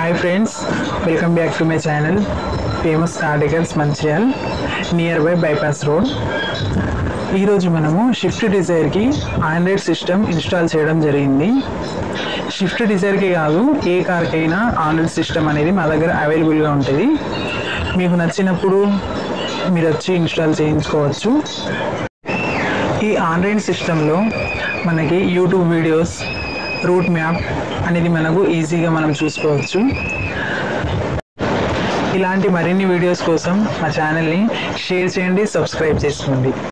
hi friends welcome back to my channel famous articles Mancherial near by bypass road ఈరోజు మనము Swift డిజైర్కి android system install చేయడం జరిగింది shift డిజైర్కి కాదు ఏ కార్కైనా ఆండ్రాయిడ్ సిస్టమ్ అనేది మా దగ్గర అవైలబుల్గా ఉంటుంది మీకు నచ్చినప్పుడు మీరు వచ్చి ఇన్స్టాల్ చేయించుకోవచ్చు ఈ ఆన్లైన్ సిస్టంలో మనకి యూట్యూబ్ వీడియోస్ రూట్ మ్యాప్ అనేది మనకు ఈజీగా మనం చూసుకోవచ్చు ఇలాంటి మరిన్ని వీడియోస్ కోసం మా ఛానల్ని షేర్ చేయండి సబ్స్క్రైబ్ చేసుకోండి